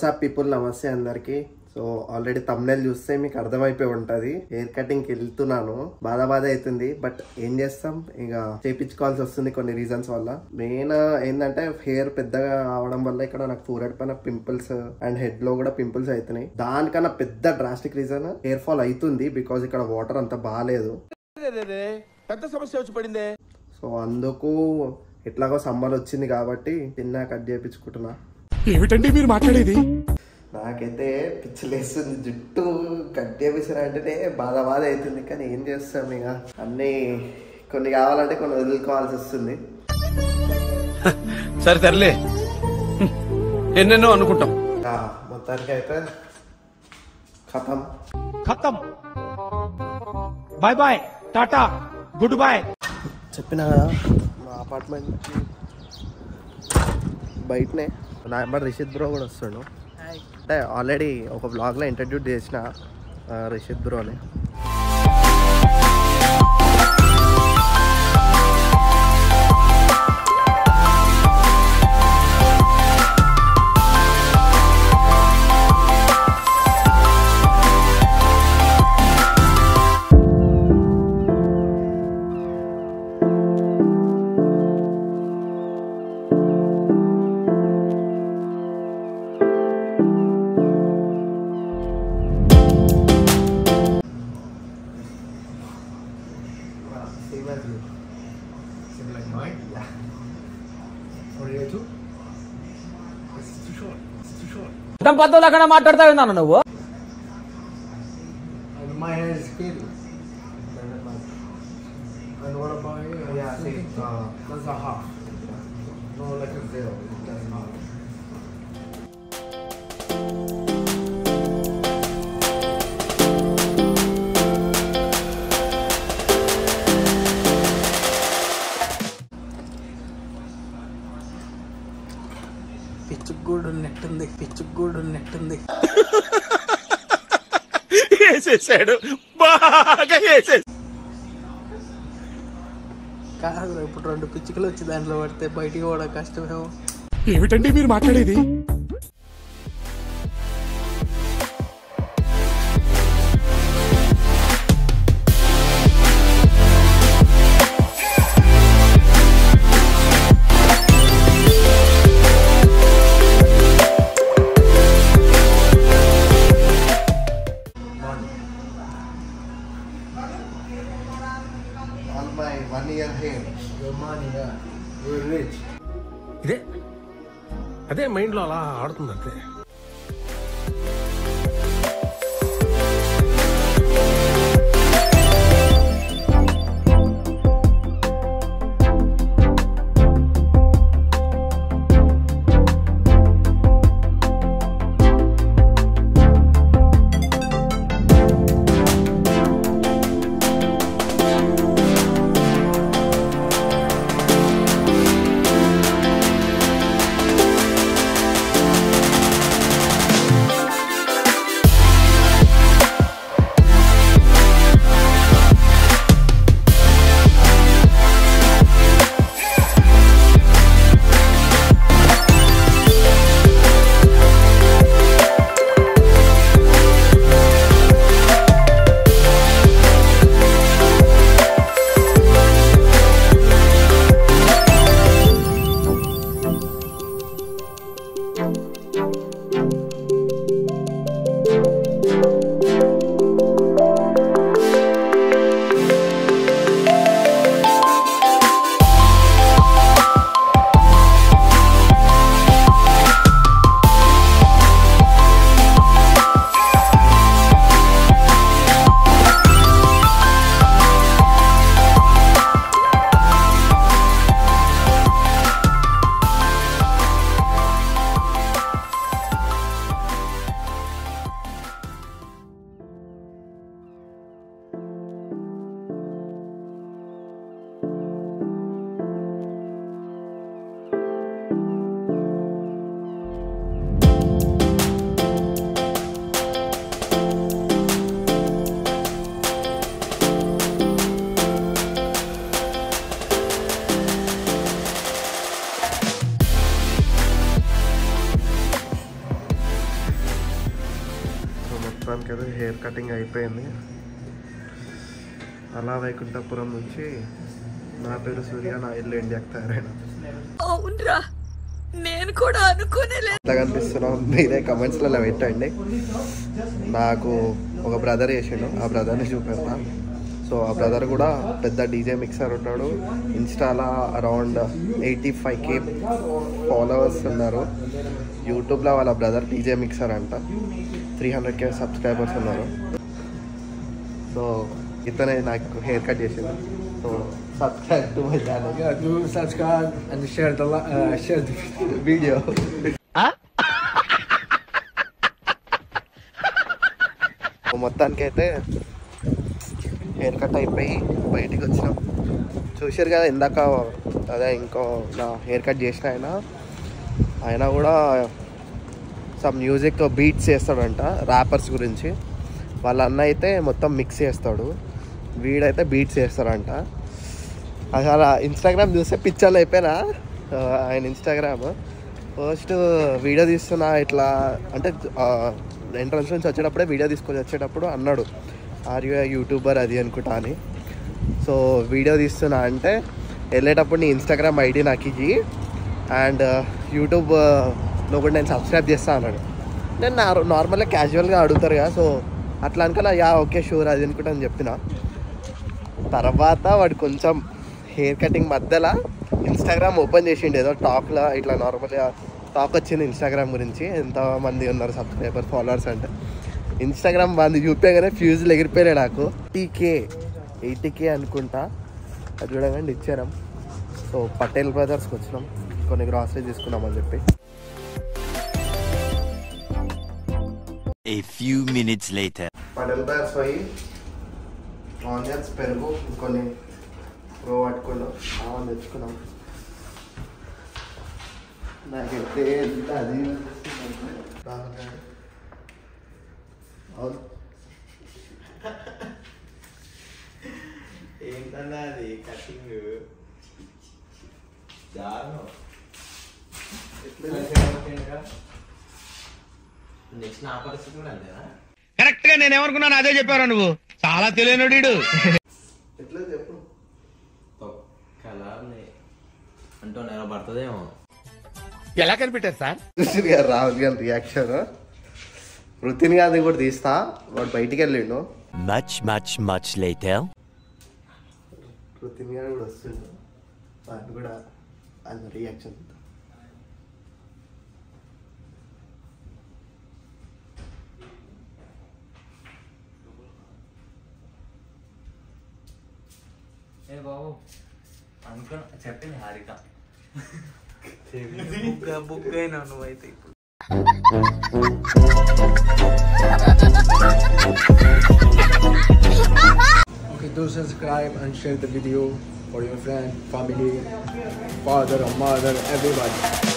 WhatsApp people నమస్తే అందరికి so already thumbnail చూస్తే మీకు అర్థమైపోయి ఉంటది హెయిర్ కటింగ్ కి వెళ్తున్నాను బాధ బాధ అవుతుంది బట్ ఏం చేస్తాం ఇక చేపించుకోవాల్సి వస్తుంది కొన్ని రీజన్స్ వల్ల మెయిన్ ఏంటంటే హెయిర్ పెద్దగా అవడం వల్ల ఇక్కడ నాకు ఫోరెడ్ పైన పింపుల్స్ అండ్ హెడ్ లో కూడా పింపుల్స్ అవుతున్నాయి దానికన్నా పెద్ద డ్రాస్టిక్ రీజన్ హెయిర్ ఫాల్ అవుతుంది బికాజ్ ఇక్కడ వాటర్ అంత బాగాలేదు పెద్ద సమస్య వచ్చి పడిందే సో అందుకు ఎట్లాగో సమ్మర్ వచ్చింది కాబట్టి చిన్న కట్ చేయించుకుంటున్నా ఏమిటండి మీరు మాట్లాడేది నాకైతే పిచ్చిలేస్తుంది జుట్టు కట్ చేపిస్తారు అంటేనే బాధ బాధ అవుతుంది కానీ ఏం చేస్తాం ఇక అన్నీ కొన్ని కావాలంటే కొన్ని వదులుకోవాల్సి వస్తుంది సరే సర్లే ఎన్నెన్నో అనుకుంటాం ఆ, మొత్తానికి అయితే కథం ఖతం bye bye tata good bye చెప్పిన కదా మా అపార్ట్మెంట్ బయటనే నా నెంబర్ రిషిత్ బ్రో కూడా వస్తాడు అంటే ఆల్రెడీ ఒక బ్లాగ్లో ఇంట్రడ్యూస్ చేసిన ఆ, రిషిత్ బ్రోని పద్ధతులు అక్కడ మాట్లాడతా ఉన్నాను నువ్వు My hair is skin. And what about you? Yeah, see, uh, that's a half. No, like a zero. That's not. పిచ్చుగూడు ఉన్నట్టుంది పిచ్చుగూడు ఉన్నట్టుంది వేసేసాడు బాగా వేసేసాడు కాదు ఇప్పుడు రెండు పిచ్చుకలు వచ్చి దాంట్లో పడితే బయటికి కూడా కష్టమేమో ఏమిటండి మీరు మాట్లాడేది On my one year hair. Your money, yeah. You're rich. ఇదే అదే మైండ్ లో అలా ఆడుతుంది అంతే కటింగ్ అయిపోయింది అలా వైకుంఠపురం నుంచి నా పేరు సూర్య నా ఇల్లు ఇండియాకి తయారైన అవునరా నేను కూడా అనుకోనేలేదు ఎట్లా కనిపిస్తున్నాం మీరే కమెంట్స్లలో పెట్టండి నాకు ఒక బ్రదర్ చేసిండు ఆ బ్రదర్ని చూపెడతా సో ఆ బ్రదర్ కూడా పెద్ద డీజే మిక్సర్ ఉంటాడు ఇన్స్టాలో around eighty five K followers ఉన్నారు యూట్యూబ్లో వాళ్ళ బ్రదర్ డీజే మిక్సర్ అంట త్రీ హండ్రెడ్ కే సబ్స్క్రైబర్స్ ఉన్నారు సో ఇతనే నాకు హెయిర్ కట్ చేసింది so subscribe to my channel Do subscribe and share the li- uh, share the video మొత్తానికైతే హెయిర్ కట్ అయిపోయి బయటికి వచ్చినాం చూసారు కదా ఇందాక అదే ఇంకో నా హెయిర్ కట్ చేసిన ఆయన ఆయన కూడా సమ్ మ్యూజిక్ బీట్స్ చేస్తాడంట ర్యాపర్స్ గురించి వాళ్ళ అన్న అయితే మొత్తం మిక్స్ చేస్తాడు వీడైతే బీట్స్ చేస్తాడంట అసలు ఇన్స్టాగ్రామ్ చూస్తే పిక్చర్లు అయిపోయినా ఆ, ఆయన ఇన్స్టాగ్రామ్ ఫస్ట్ వీడియో తీస్తున్నా ఇట్లా అంటే ఎంట్రన్స్ నుంచి వచ్చేటప్పుడే వీడియో తీసుకొని వచ్చేటప్పుడు అన్నాడు ఆర్ యూ యూట్యూబర్ అది అనుకుంటా అని సో వీడియో తీస్తున్నా అంటే వెళ్ళేటప్పుడు నీ ఇన్స్టాగ్రామ్ ఐడి నాకు ఇచ్చి అండ్ యూట్యూబ్లో కూడా నేను సబ్స్క్రైబ్ చేస్తా అన్నాడు నేను నార్ నార్మల్గా క్యాజువల్గా అడుగుతారు కదా సో అట్లా అనుకున్నా యా ఓకే షూర్ అది అనుకుంటా అని చెప్పిన తర్వాత వాడు కొంచెం హెయిర్ కటింగ్ మధ్యలో ఇన్స్టాగ్రామ్ ఓపెన్ చేసిండు ఏదో టాక్లో ఇట్లా నార్మల్గా టాక్ వచ్చింది ఇన్స్టాగ్రామ్ గురించి ఎంతమంది ఉన్నారు సబ్స్క్రైబర్ ఫాలోవర్స్ అంటే ఇన్స్టాగ్రామ్ మంది చూపించగానే ఫ్యూజులు ఎగిరిపోయాయి నాకు టీకే ఎయిటీ కే అనుకుంటా అది చూడగానే ఇచ్చారం సో పటేల్ బ్రదర్స్కి వచ్చినాం కొన్ని గ్రాసరీ తీసుకున్నామని చెప్పి A few minutes later. Patel brothers పోయి ఆనియన్స్ పెరుగు ఇంకొన్ని ప్రో పట్టుకున్నాం ఆవని తెచ్చుకున్నాం నాకైతే ఎంత అది బాగున్నాయి. అవును ఏంటన్నా అది కటింగ్ దారుణం నెక్స్ట్ నా పరిస్థితి కూడా అంతేనా కరెక్ట్ గా నేను ఏమనుకున్నాను అదే చెప్పారు నువ్వు చాలా తెలియనుడు ఎట్లా చెప్పు కలా అంటూ నేను పడుతుందేమో ఎలా కనిపెట్టారు సార్ చూసి గారు రాహుల్ గారి రియాక్షన్ వృత్తిని గారిని కూడా తీస్తా వాడు బయటికి వెళ్ళిండు Much, much, much later. వృత్తిని గారు కూడా వస్తుండు వాడు కూడా అది రియాక్షన్ ఏ బాబు అనుకున్నా చెప్పింది హారిక బుగ్గ బుగ్గ అయినా నువ్వైతే ఇప్పుడు Okay, do subscribe and share the video for your friend, family, father or mother, everybody.